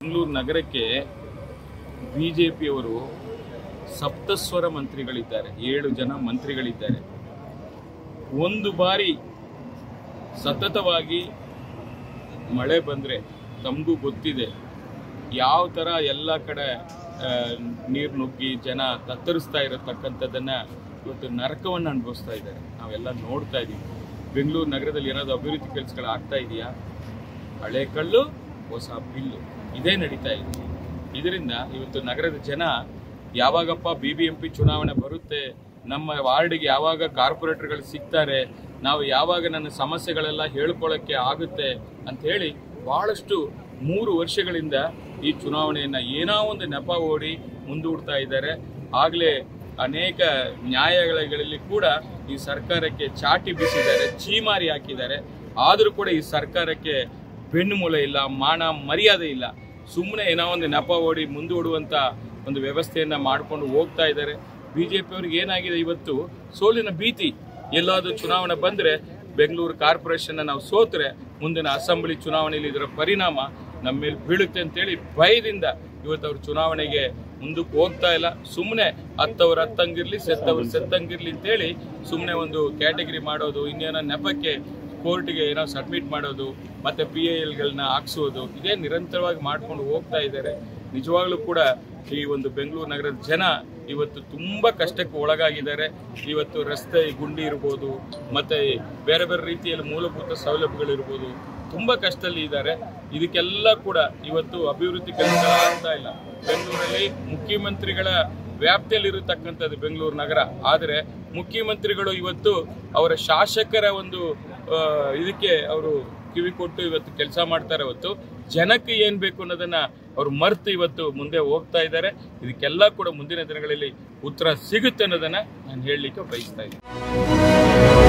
ಬೆಂಗಳೂರು ನಗರಕ್ಕೆ ಬಿಜೆಪಿಯವರು ಸಪ್ತಸ್ವರ ಮಂತ್ರಿಗಳಿದ್ದಾರೆ ಏಳು ಜನ ಮಂತ್ರಿಗಳಿದ್ದಾರೆ ಒಂದು ಬಾರಿ ಸತತವಾಗಿ ಮಳೆ ಬಂದರೆ ತಮಗೂ ಗೊತ್ತಿದೆ ಯಾವ ಥರ ಎಲ್ಲ ಕಡೆ ನೀರು ನುಗ್ಗಿ ಜನ ತತ್ತರಿಸ್ತಾ ಇರತಕ್ಕಂಥದ್ದನ್ನ ಇವತ್ತು ನರಕವನ್ನು ಅನುಭವಿಸ್ತಾ ಇದ್ದಾರೆ ನಾವೆಲ್ಲ ನೋಡ್ತಾ ಇದ್ದೀವಿ ಬೆಂಗಳೂರು ನಗರದಲ್ಲಿ ಏನಾದರೂ ಅಭಿವೃದ್ಧಿ ಕೆಲಸಗಳು ಆಗ್ತಾ ಇದೆಯಾ ಹಳೆ ಕಳ್ಳು ಹೊಸ ಬಿಲ್ಲು ಇದೇ ನಡೀತಾ ಇದೆ ಇದರಿಂದ ಇವತ್ತು ನಗರದ ಜನ ಯಾವಾಗಪ್ಪ ಬಿ ಬಿ ಎಂ ಪಿ ಚುನಾವಣೆ ಬರುತ್ತೆ ನಮ್ಮ ವಾರ್ಡ್ಗೆ ಯಾವಾಗ ಕಾರ್ಪೊರೇಟರ್ಗಳು ಸಿಗ್ತಾರೆ ನಾವು ಯಾವಾಗ ನನ್ನ ಸಮಸ್ಯೆಗಳೆಲ್ಲ ಹೇಳ್ಕೊಳ್ಳೋಕ್ಕೆ ಆಗುತ್ತೆ ಅಂತ ಹೇಳಿ ಬಹಳಷ್ಟು ಮೂರು ವರ್ಷಗಳಿಂದ ಈ ಚುನಾವಣೆಯನ್ನ ಏನೋ ಒಂದು ನೆಪ ಓಡಿ ಮುಂದೂಡ್ತಾ ಇದ್ದಾರೆ ಆಗಲೇ ಅನೇಕ ನ್ಯಾಯಾಲಯಗಳಲ್ಲಿ ಕೂಡ ಈ ಸರ್ಕಾರಕ್ಕೆ ಚಾಟಿ ಬೀಸಿದ್ದಾರೆ ಚೀಮಾರಿ ಹಾಕಿದ್ದಾರೆ ಆದರೂ ಕೂಡ ಈ ಸರ್ಕಾರಕ್ಕೆ ಬೆನ್ನುಮೂಲೆ ಇಲ್ಲ ಮಾನ ಮರ್ಯಾದೆ ಇಲ್ಲ ಸುಮ್ಮನೆ ಏನೋ ಒಂದು ನೆಪ ಓಡಿ ಮುಂದೂಡುವಂತ ಒಂದು ವ್ಯವಸ್ಥೆಯನ್ನ ಮಾಡ್ಕೊಂಡು ಹೋಗ್ತಾ ಇದ್ದಾರೆ ಬಿಜೆಪಿ ಅವ್ರಿಗೆ ಏನಾಗಿದೆ ಇವತ್ತು ಸೋಲಿನ ಭೀತಿ ಎಲ್ಲಾದ್ರೂ ಚುನಾವಣೆ ಬಂದ್ರೆ ಬೆಂಗಳೂರು ಕಾರ್ಪೊರೇಷನ್ ನಾವು ಸೋತ್ರೆ ಮುಂದಿನ ಅಸೆಂಬ್ಲಿ ಚುನಾವಣೆಯಲ್ಲಿ ಇದರ ಪರಿಣಾಮ ನಮ್ಮ ಮೇಲೆ ಬೀಳುತ್ತೆ ಅಂತೇಳಿ ಭಯದಿಂದ ಇವತ್ತು ಅವ್ರು ಚುನಾವಣೆಗೆ ಮುಂದಕ್ಕೆ ಹೋಗ್ತಾ ಇಲ್ಲ ಸುಮ್ಮನೆ ಹತ್ತವ್ರು ಹತ್ತಂಗಿರ್ಲಿ ಸೆತ್ತವ್ರು ಸೆತ್ತಂಗಿರ್ಲಿ ಅಂತೇಳಿ ಸುಮ್ಮನೆ ಒಂದು ಕ್ಯಾಟಗರಿ ಮಾಡೋದು ಇನ್ನೇನೋ ನೆಪಕ್ಕೆ ಕೋರ್ಟ್ಗೆ ಏನೋ ಸಬ್ಮಿಟ್ ಮಾಡೋದು ಮತ್ತೆ ಪಿ ಎ ಎಲ್ಗಳನ್ನ ಹಾಕ್ಸೋದು ಇದೇ ನಿರಂತರವಾಗಿ ಮಾಡ್ಕೊಂಡು ಹೋಗ್ತಾ ಇದ್ದಾರೆ ನಿಜವಾಗ್ಲೂ ಕೂಡ ಈ ಒಂದು ಬೆಂಗಳೂರು ನಗರದ ಜನ ಇವತ್ತು ತುಂಬಾ ಕಷ್ಟಕ್ಕೆ ಒಳಗಾಗಿದ್ದಾರೆ ಇವತ್ತು ರಸ್ತೆ ಗುಂಡಿ ಇರ್ಬೋದು ಮತ್ತೆ ಬೇರೆ ಬೇರೆ ರೀತಿಯಲ್ಲಿ ಮೂಲಭೂತ ಸೌಲಭ್ಯಗಳಿರ್ಬೋದು ತುಂಬಾ ಕಷ್ಟದಲ್ಲಿ ಇದ್ದಾರೆ ಇದಕ್ಕೆಲ್ಲ ಕೂಡ ಇವತ್ತು ಅಭಿವೃದ್ಧಿ ಕೆಲಸ ಆಗ್ತಾ ಇಲ್ಲ ಬೆಂಗಳೂರಲ್ಲಿ ಮುಖ್ಯಮಂತ್ರಿಗಳ ವ್ಯಾಪ್ತಿಯಲ್ಲಿ ಇರತಕ್ಕಂಥದ್ದು ಬೆಂಗಳೂರು ನಗರ ಆದರೆ ಮುಖ್ಯಮಂತ್ರಿಗಳು ಇವತ್ತು ಅವರ ಶಾಸಕರ ಒಂದು ಆ, ಇದಕ್ಕೆ ಅವರು ಕಿವಿ ಕೊಟ್ಟು ಇವತ್ತು ಕೆಲಸ ಮಾಡ್ತಾರೆ ಹೊತ್ತು ಜನಕ್ಕೆ ಏನ್ ಬೇಕು ಅನ್ನೋದನ್ನ ಅವ್ರು ಮರ್ತು ಇವತ್ತು ಮುಂದೆ ಹೋಗ್ತಾ ಇದ್ದಾರೆ ಇದಕ್ಕೆಲ್ಲ ಕೂಡ ಮುಂದಿನ ದಿನಗಳಲ್ಲಿ ಉತ್ತರ ಸಿಗುತ್ತೆ ಅನ್ನೋದನ್ನ ನಾನು ಹೇಳಲಿಕ್ಕೆ ಬಯಸ್ತಾ ಇದ್ದೀನಿ